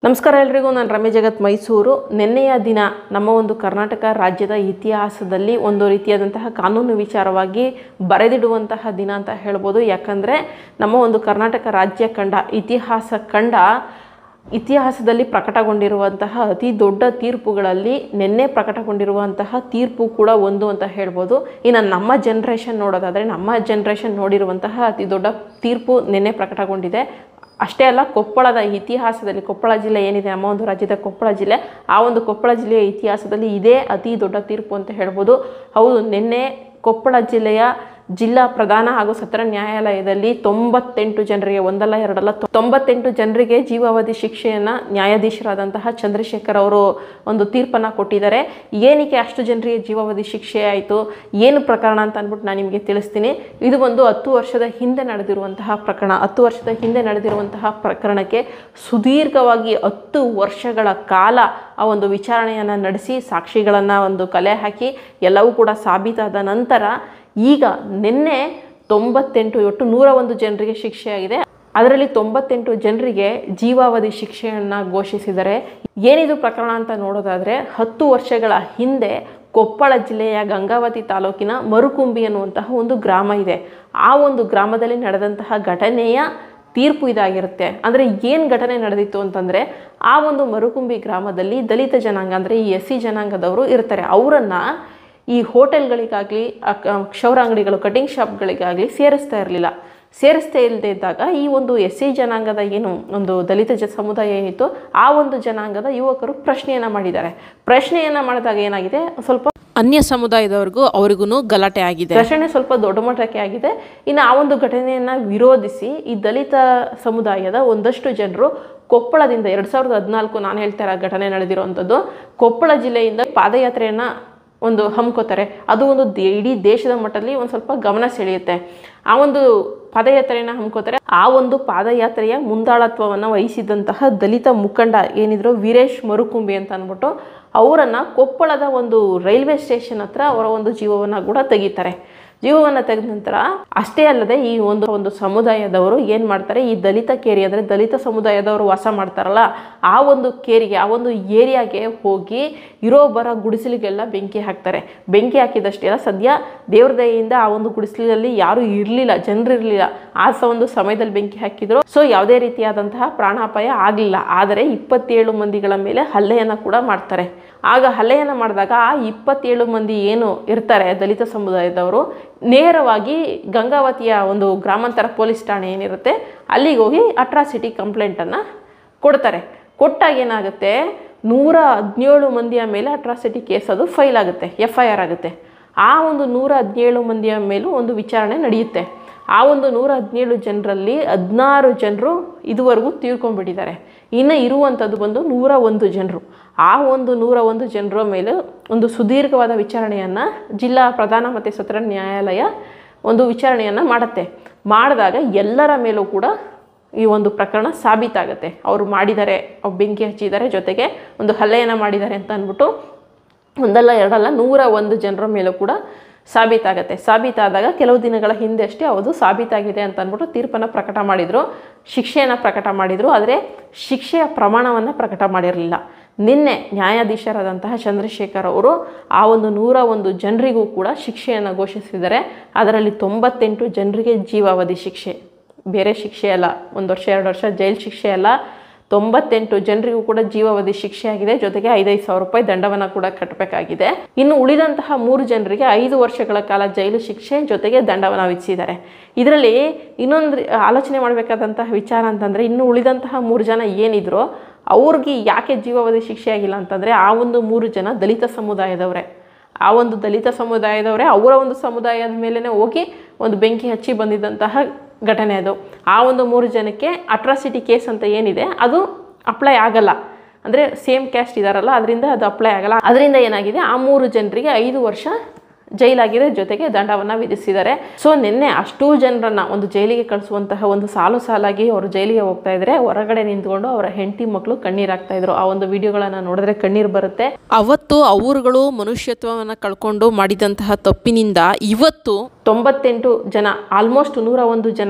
ನಮಸ್ಕಾರ ಎಲ್ರಿಗೂ ನಾನು ರಮ್ಯ ಜಗತ್ ಮೈಸೂರು ನಿನ್ನೆಯ ದಿನ ನಮ್ಮ ಒಂದು ಕರ್ನಾಟಕ ರಾಜ್ಯದ ಇತಿಹಾಸದಲ್ಲಿ ಒಂದು ರೀತಿಯಾದಂತಹ ಕಾನೂನು ವಿಚಾರವಾಗಿ ಬರೆದಿಡುವಂತಹ ದಿನ ಅಂತ ಹೇಳ್ಬೋದು ಯಾಕಂದರೆ ನಮ್ಮ ಒಂದು ಕರ್ನಾಟಕ ರಾಜ್ಯ ಕಂಡ ಇತಿಹಾಸ ಕಂಡ ಇತಿಹಾಸದಲ್ಲಿ ಪ್ರಕಟಗೊಂಡಿರುವಂತಹ ಅತಿ ದೊಡ್ಡ ತೀರ್ಪುಗಳಲ್ಲಿ ನಿನ್ನೆ ಪ್ರಕಟಗೊಂಡಿರುವಂತಹ ತೀರ್ಪು ಕೂಡ ಒಂದು ಅಂತ ಹೇಳ್ಬೋದು ಇನ್ನು ನಮ್ಮ ಜನ್ರೇಷನ್ ನೋಡೋದಾದರೆ ನಮ್ಮ ಜನ್ರೇಷನ್ ನೋಡಿರುವಂತಹ ಅತಿ ದೊಡ್ಡ ತೀರ್ಪು ನಿನ್ನೆ ಪ್ರಕಟಗೊಂಡಿದೆ ಅಷ್ಟೇ ಅಲ್ಲ ಕೊಪ್ಪಳದ ಇತಿಹಾಸದಲ್ಲಿ ಕೊಪ್ಪಳ ಜಿಲ್ಲೆ ಏನಿದೆ ನಮ್ಮ ಒಂದು ರಾಜ್ಯದ ಕೊಪ್ಪಳ ಜಿಲ್ಲೆ ಆ ಒಂದು ಕೊಪ್ಪಳ ಜಿಲ್ಲೆಯ ಇತಿಹಾಸದಲ್ಲಿ ಇದೇ ಅತಿ ದೊಡ್ಡ ತೀರ್ಪು ಅಂತ ಹೇಳ್ಬೋದು ಹೌದು ನಿನ್ನೆ ಕೊಪ್ಪಳ ಜಿಲ್ಲೆಯ ಜಿಲ್ಲಾ ಪ್ರಧಾನ ಹಾಗೂ ಸತ್ರ ನ್ಯಾಯಾಲಯದಲ್ಲಿ ತೊಂಬತ್ತೆಂಟು ಜನರಿಗೆ ಒಂದಲ್ಲ ಎರಡಲ್ಲ ತೊ- ತೊಂಬತ್ತೆಂಟು ಜನರಿಗೆ ಜೀವಾವಧಿ ಶಿಕ್ಷೆಯನ್ನು ನ್ಯಾಯಾಧೀಶರಾದಂತಹ ಚಂದ್ರಶೇಖರ್ ಅವರು ಒಂದು ತೀರ್ಪನ್ನು ಕೊಟ್ಟಿದ್ದಾರೆ ಏನಕ್ಕೆ ಅಷ್ಟು ಜನರಿಗೆ ಜೀವಾವಧಿ ಶಿಕ್ಷೆ ಆಯಿತು ಏನು ಪ್ರಕರಣ ಅಂತ ಅಂದ್ಬಿಟ್ಟು ನಾನು ನಿಮಗೆ ತಿಳಿಸ್ತೀನಿ ಇದು ಒಂದು ಹತ್ತು ವರ್ಷದ ಹಿಂದೆ ನಡೆದಿರುವಂತಹ ಪ್ರಕರಣ ಹತ್ತು ವರ್ಷದ ಹಿಂದೆ ನಡೆದಿರುವಂತಹ ಪ್ರಕರಣಕ್ಕೆ ಸುದೀರ್ಘವಾಗಿ ಹತ್ತು ವರ್ಷಗಳ ಕಾಲ ಆ ಒಂದು ವಿಚಾರಣೆಯನ್ನು ನಡೆಸಿ ಸಾಕ್ಷಿಗಳನ್ನು ಒಂದು ಕಲೆ ಹಾಕಿ ಎಲ್ಲವೂ ಕೂಡ ಸಾಬೀತಾದ ನಂತರ ಈಗ ನಿನ್ನೆ ತೊಂಬತ್ತೆಂಟು ಒಟ್ಟು ನೂರ ಒಂದು ಜನರಿಗೆ ಶಿಕ್ಷೆಯಾಗಿದೆ ಅದರಲ್ಲಿ ತೊಂಬತ್ತೆಂಟು ಜನರಿಗೆ ಜೀವಾವಧಿ ಶಿಕ್ಷೆಯನ್ನು ಘೋಷಿಸಿದರೆ ಏನಿದು ಪ್ರಕರಣ ಅಂತ ನೋಡೋದಾದರೆ ಹತ್ತು ವರ್ಷಗಳ ಹಿಂದೆ ಕೊಪ್ಪಳ ಜಿಲ್ಲೆಯ ಗಂಗಾವತಿ ತಾಲೂಕಿನ ಮರುಕುಂಬಿ ಅನ್ನುವಂತಹ ಒಂದು ಗ್ರಾಮ ಇದೆ ಆ ಒಂದು ಗ್ರಾಮದಲ್ಲಿ ನಡೆದಂತಹ ಘಟನೆಯ ತೀರ್ಪು ಇದಾಗಿರುತ್ತೆ ಅಂದರೆ ಏನು ಘಟನೆ ನಡೆದಿತ್ತು ಅಂತಂದರೆ ಆ ಒಂದು ಮರುಕುಂಬಿ ಗ್ರಾಮದಲ್ಲಿ ದಲಿತ ಜನಾಂಗ ಅಂದರೆ ಈ ಎಸ್ ಸಿ ಜನಾಂಗದವರು ಇರ್ತಾರೆ ಅವರನ್ನು ಈ ಹೋಟೆಲ್ಗಳಿಗಾಗಲಿ ಕ್ಷೌರ ಅಂಗಡಿಗಳು ಕಟಿಂಗ್ ಶಾಪ್ಗಳಿಗಾಗಲಿ ಸೇರಿಸ್ತಾ ಇರಲಿಲ್ಲ ಸೇರಿಸ್ತಾ ಇಲ್ಲದೆ ಇದ್ದಾಗ ಈ ಒಂದು ಎಸ್ ಸಿ ಜನಾಂಗದ ಏನು ಒಂದು ದಲಿತ ಜ ಸಮುದಾಯ ಏನಿತ್ತು ಆ ಒಂದು ಜನಾಂಗದ ಯುವಕರು ಪ್ರಶ್ನೆಯನ್ನು ಮಾಡಿದ್ದಾರೆ ಪ್ರಶ್ನೆಯನ್ನು ಮಾಡಿದಾಗ ಏನಾಗಿದೆ ಸ್ವಲ್ಪ ಅನ್ಯ ಸಮುದಾಯದವ್ರಿಗೂ ಅವ್ರಿಗೂ ಗಲಾಟೆ ಆಗಿದೆ ಪ್ರಶ್ನೆ ಸ್ವಲ್ಪ ದೊಡ್ಡ ಮಟ್ಟಕ್ಕೆ ಆಗಿದೆ ಇನ್ನು ಆ ಒಂದು ಘಟನೆಯನ್ನು ವಿರೋಧಿಸಿ ಈ ದಲಿತ ಸಮುದಾಯದ ಒಂದಷ್ಟು ಜನರು ಕೊಪ್ಪಳದಿಂದ ಎರಡು ಸಾವಿರದ ಹದಿನಾಲ್ಕು ನಾನು ಹೇಳ್ತಾ ಇರೋ ಘಟನೆ ನಡೆದಿರುವಂಥದ್ದು ಕೊಪ್ಪಳ ಜಿಲ್ಲೆಯಿಂದ ಪಾದಯಾತ್ರೆಯನ್ನು ಒಂದು ಹಮ್ಕೋತಾರೆ ಅದು ಒಂದು ದೇ- ಇಡೀ ದೇಶದ ಮಟ್ಟದಲ್ಲಿ ಒಂದು ಸ್ವಲ್ಪ ಗಮನ ಸೆಳೆಯುತ್ತೆ ಆ ಒಂದು ಪಾದಯಾತ್ರೆಯನ್ನು ಹಮ್ಕೋತಾರೆ ಆ ಒಂದು ಪಾದಯಾತ್ರೆಯ ಮುಂದಾಳತ್ವವನ್ನು ವಹಿಸಿದಂತಹ ದಲಿತ ಮುಖಂಡ ಏನಿದ್ರು ವೀರೇಶ್ ಮರುಕುಂಬಿ ಅಂತ ಅಂದ್ಬಿಟ್ಟು ಅವರನ್ನು ಕೊಪ್ಪಳದ ಒಂದು ರೈಲ್ವೆ ಸ್ಟೇಷನ್ ಹತ್ರ ಅವರ ಒಂದು ಜೀವವನ್ನು ಕೂಡ ತೆಗಿತಾರೆ ಜೀವವನ್ನು ತೆಗೆದ ನಂತರ ಅಷ್ಟೇ ಅಲ್ಲದೆ ಈ ಒಂದು ಒಂದು ಸಮುದಾಯದವರು ಏನು ಮಾಡ್ತಾರೆ ಈ ದಲಿತ ಕೇರಿ ಅಂದರೆ ದಲಿತ ಸಮುದಾಯದವರು ವಾಸ ಮಾಡ್ತಾರಲ್ಲ ಆ ಒಂದು ಕೇರಿಗೆ ಆ ಒಂದು ಏರಿಯಾಗೆ ಹೋಗಿ ಇರೋ ಬರೋ ಗುಡಿಸಲಿಗೆಲ್ಲ ಬೆಂಕಿ ಹಾಕ್ತಾರೆ ಬೆಂಕಿ ಹಾಕಿದಷ್ಟೇ ಅಲ್ಲ ಸದ್ಯ ದೇವ್ರ ದಯೆಯಿಂದ ಆ ಒಂದು ಗುಡಿಸಲಿನಲ್ಲಿ ಯಾರೂ ಇರಲಿಲ್ಲ ಜನರು ಇರಲಿಲ್ಲ ಆ ಸ ಒಂದು ಸಮಯದಲ್ಲಿ ಬೆಂಕಿ ಹಾಕಿದ್ರು ಸೊ ಯಾವುದೇ ರೀತಿಯಾದಂತಹ ಪ್ರಾಣಾಪಾಯ ಆಗಲಿಲ್ಲ ಆದರೆ ಇಪ್ಪತ್ತೇಳು ಮಂದಿಗಳ ಮೇಲೆ ಹಲ್ಲೆಯನ್ನು ಕೂಡ ಮಾಡ್ತಾರೆ ಆಗ ಹಲ್ಲೆಯನ್ನು ಮಾಡಿದಾಗ ಆ ಇಪ್ಪತ್ತೇಳು ಮಂದಿ ಏನು ಇರ್ತಾರೆ ದಲಿತ ಸಮುದಾಯದವರು ನೇರವಾಗಿ ಗಂಗಾವತಿಯ ಒಂದು ಗ್ರಾಮಾಂತರ ಪೊಲೀಸ್ ಠಾಣೆ ಏನಿರುತ್ತೆ ಅಲ್ಲಿಗೆ ಹೋಗಿ ಅಟ್ರಾಸಿಟಿ ಕಂಪ್ಲೇಂಟನ್ನು ಕೊಡ್ತಾರೆ ಕೊಟ್ಟಾಗ ಏನಾಗುತ್ತೆ ನೂರ ಹದಿನೇಳು ಮಂದಿಯ ಮೇಲೆ ಅಟ್ರಾಸಿಟಿ ಕೇಸ್ ಅದು ಫೈಲ್ ಆಗುತ್ತೆ ಎಫ್ ಐ ಆರ್ ಆಗುತ್ತೆ ಆ ಒಂದು ನೂರ ಹದಿನೇಳು ಮಂದಿಯ ಮೇಲೂ ಒಂದು ವಿಚಾರಣೆ ನಡೆಯುತ್ತೆ ಆ ಒಂದು ನೂರ ಹದಿನೇಳು ಜನರಲ್ಲಿ ಹದಿನಾರು ಜನರು ಇದುವರೆಗೂ ತೀರ್ಕೊಂಡ್ಬಿಟ್ಟಿದ್ದಾರೆ ಇನ್ನು ಇರುವಂಥದ್ದು ಬಂದು ನೂರ ಒಂದು ಜನರು ಆ ಒಂದು ನೂರ ಒಂದು ಜನರ ಮೇಲೆ ಒಂದು ಸುದೀರ್ಘವಾದ ವಿಚಾರಣೆಯನ್ನು ಜಿಲ್ಲಾ ಪ್ರಧಾನ ಮತ್ತು ಸತ್ರ ನ್ಯಾಯಾಲಯ ಒಂದು ವಿಚಾರಣೆಯನ್ನು ಮಾಡುತ್ತೆ ಮಾಡಿದಾಗ ಎಲ್ಲರ ಮೇಲೂ ಕೂಡ ಈ ಒಂದು ಪ್ರಕರಣ ಸಾಬೀತಾಗುತ್ತೆ ಅವರು ಮಾಡಿದ್ದಾರೆ ಅವ್ರು ಬೆಂಕಿ ಹಚ್ಚಿದ್ದಾರೆ ಜೊತೆಗೆ ಒಂದು ಹಲ್ಲೆಯನ್ನು ಮಾಡಿದ್ದಾರೆ ಅಂತ ಅಂದ್ಬಿಟ್ಟು ಒಂದಲ್ಲ ಎರಡಲ್ಲ ನೂರ ಒಂದು ಜನರ ಮೇಲೂ ಕೂಡ ಸಾಬೀತಾಗತ್ತೆ ಸಾಬೀತಾದಾಗ ಕೆಲವು ದಿನಗಳ ಹಿಂದೆ ಅಷ್ಟೇ ಅದು ಸಾಬೀತಾಗಿದೆ ಅಂತ ಅಂದ್ಬಿಟ್ಟು ತೀರ್ಪನ್ನು ಪ್ರಕಟ ಮಾಡಿದರು ಶಿಕ್ಷೆಯನ್ನು ಪ್ರಕಟ ಮಾಡಿದರು ಆದರೆ ಶಿಕ್ಷೆಯ ಪ್ರಮಾಣವನ್ನು ಪ್ರಕಟ ಮಾಡಿರಲಿಲ್ಲ ನಿನ್ನೆ ನ್ಯಾಯಾಧೀಶರಾದಂತಹ ಚಂದ್ರಶೇಖರ್ ಅವರು ಆ ಒಂದು ನೂರ ಒಂದು ಜನರಿಗೂ ಕೂಡ ಶಿಕ್ಷೆಯನ್ನು ಘೋಷಿಸಿದ್ದಾರೆ ಅದರಲ್ಲಿ ತೊಂಬತ್ತೆಂಟು ಜನರಿಗೆ ಜೀವಾವಧಿ ಶಿಕ್ಷೆ ಬೇರೆ ಶಿಕ್ಷೆ ಅಲ್ಲ ಒಂದು ವರ್ಷ ಎರಡು ವರ್ಷ ಜೈಲು ಶಿಕ್ಷೆ ಅಲ್ಲ ತೊಂಬತ್ತೆಂಟು ಜನರಿಗೂ ಕೂಡ ಜೀವಾವಧಿ ಶಿಕ್ಷೆ ಆಗಿದೆ ಜೊತೆಗೆ ಐದೈದು ಸಾವಿರ ರೂಪಾಯಿ ದಂಡವನ್ನು ಕೂಡ ಕಟ್ಟಬೇಕಾಗಿದೆ ಇನ್ನು ಉಳಿದಂತಹ ಮೂರು ಜನರಿಗೆ ಐದು ವರ್ಷಗಳ ಕಾಲ ಜೈಲು ಶಿಕ್ಷೆ ಜೊತೆಗೆ ದಂಡವನ್ನು ವಿಧಿಸಿದ್ದಾರೆ ಇದರಲ್ಲಿ ಇನ್ನೊಂದು ರೀ- ಆಲೋಚನೆ ಮಾಡಬೇಕಾದಂತಹ ವಿಚಾರ ಅಂತಂದರೆ ಇನ್ನು ಉಳಿದಂತಹ ಮೂರು ಜನ ಏನಿದ್ರು ಅವ್ರಿಗೆ ಯಾಕೆ ಜೀವಾವಧಿ ಶಿಕ್ಷೆ ಆಗಿಲ್ಲ ಅಂತಂದರೆ ಆ ಒಂದು ಮೂರು ಜನ ದಲಿತ ಸಮುದಾಯದವರೇ ಆ ಒಂದು ದಲಿತ ಸಮುದಾಯದವರೇ ಅವರ ಒಂದು ಸಮುದಾಯದ ಮೇಲೇ ಹೋಗಿ ಒಂದು ಬೆಂಕಿ ಹಚ್ಚಿ ಬಂದಿದ್ದಂತಹ ಘಟನೆ ಅದು ಆ ಒಂದು ಮೂರು ಜನಕ್ಕೆ ಅಟ್ರಾಸಿಟಿ ಕೇಸ್ ಅಂತ ಏನಿದೆ ಅದು ಅಪ್ಲೈ ಆಗಲ್ಲ ಅಂದರೆ ಸೇಮ್ ಕ್ಯಾಸ್ಟ್ ಇದಾರಲ್ಲ ಅದರಿಂದ ಅದು ಅಪ್ಲೈ ಆಗಲ್ಲ ಅದರಿಂದ ಏನಾಗಿದೆ ಆ ಮೂರು ಜನರಿಗೆ ಐದು ವರ್ಷ ಜೈಲಾಗಿದೆ ಜೊತೆಗೆ ದಂಡವನ್ನು ವಿಧಿಸಿದ್ದಾರೆ ಸೊ ನಿನ್ನೆ ಅಷ್ಟೂ ಜನರನ್ನ ಒಂದು ಜೈಲಿಗೆ ಕಳಿಸುವಂತಹ ಒಂದು ಸಾಲು ಸಾಲಾಗಿ ಅವರು ಜೈಲಿಗೆ ಹೋಗ್ತಾ ಇದ್ರೆ ಹೊರಗಡೆ ನಿಂತ್ಕೊಂಡು ಅವರ ಹೆಂಡತಿ ಮಕ್ಕಳು ಕಣ್ಣೀರಾಗ್ತಾ ಇದ್ರು ಆ ಒಂದು ವಿಡಿಯೋಗಳನ್ನ ನೋಡಿದ್ರೆ ಕಣ್ಣೀರು ಬರುತ್ತೆ ಅವತ್ತು ಅವರುಗಳು ಮನುಷ್ಯತ್ವವನ್ನು ಕಳ್ಕೊಂಡು ಮಾಡಿದಂತಹ ತಪ್ಪಿನಿಂದ ಇವತ್ತು ತೊಂಬತ್ತೆಂಟು ಜನ ಆಲ್ಮೋಸ್ಟ್ ನೂರ ಒಂದು ಜನ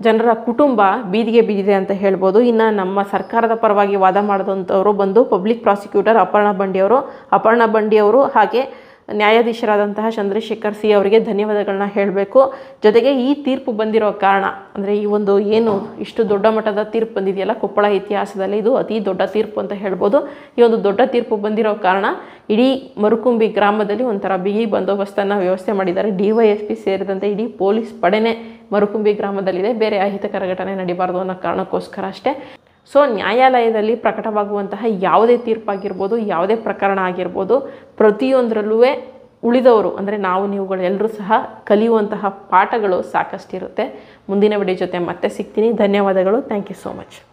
ಜನರ ಕುಟುಂಬ ಬೀದಿಗೆ ಬಿದ್ದಿದೆ ಅಂತ ಹೇಳ್ಬೋದು ಇನ್ನು ನಮ್ಮ ಸರ್ಕಾರದ ಪರವಾಗಿ ವಾದ ಮಾಡಿದಂಥವರು ಬಂದು ಪಬ್ಲಿಕ್ ಪ್ರಾಸಿಕ್ಯೂಟರ್ ಅಪರ್ಣಾ ಬಂಡಿಯವರು ಅಪರ್ಣಾ ಬಂಡಿಯವರು ಹಾಗೆ ನ್ಯಾಯಾಧೀಶರಾದಂತಹ ಚಂದ್ರಶೇಖರ್ ಸಿ ಅವರಿಗೆ ಧನ್ಯವಾದಗಳನ್ನ ಹೇಳಬೇಕು ಜೊತೆಗೆ ಈ ತೀರ್ಪು ಬಂದಿರೋ ಕಾರಣ ಅಂದರೆ ಈ ಒಂದು ಏನು ಇಷ್ಟು ದೊಡ್ಡ ಮಟ್ಟದ ತೀರ್ಪು ಬಂದಿದೆಯಲ್ಲ ಕೊಪ್ಪಳ ಇತಿಹಾಸದಲ್ಲಿ ಇದು ಅತಿ ದೊಡ್ಡ ತೀರ್ಪು ಅಂತ ಹೇಳ್ಬೋದು ಈ ಒಂದು ದೊಡ್ಡ ತೀರ್ಪು ಬಂದಿರೋ ಕಾರಣ ಇಡೀ ಮರುಕುಂಬಿ ಗ್ರಾಮದಲ್ಲಿ ಒಂಥರ ಬಿಗಿ ಬಂದೋಬಸ್ತನ್ನು ವ್ಯವಸ್ಥೆ ಮಾಡಿದ್ದಾರೆ ಡಿ ವೈ ಎಸ್ ಪಿ ಸೇರಿದಂತೆ ಇಡೀ ಪೊಲೀಸ್ ಪಡೆನೇ ಮರುಕುಂಬಿ ಗ್ರಾಮದಲ್ಲಿದೆ ಬೇರೆ ಅಹಿತಕರ ಘಟನೆ ನಡಿಬಾರ್ದು ಅನ್ನೋ ಕಾರಣಕ್ಕೋಸ್ಕರ ಅಷ್ಟೇ ಸೊ ನ್ಯಾಯಾಲಯದಲ್ಲಿ ಪ್ರಕಟವಾಗುವಂತಹ ಯಾವುದೇ ತೀರ್ಪಾಗಿರ್ಬೋದು ಯಾವುದೇ ಪ್ರಕರಣ ಆಗಿರ್ಬೋದು ಪ್ರತಿಯೊಂದರಲ್ಲೂ ಉಳಿದವರು ಅಂದರೆ ನಾವು ನೀವುಗಳು ಎಲ್ಲರೂ ಸಹ ಕಲಿಯುವಂತಹ ಪಾಠಗಳು ಸಾಕಷ್ಟಿರುತ್ತೆ ಮುಂದಿನ ವಿಡಿಯೋ ಜೊತೆ ಮತ್ತೆ ಸಿಗ್ತೀನಿ ಧನ್ಯವಾದಗಳು ಥ್ಯಾಂಕ್ ಯು ಸೋ ಮಚ್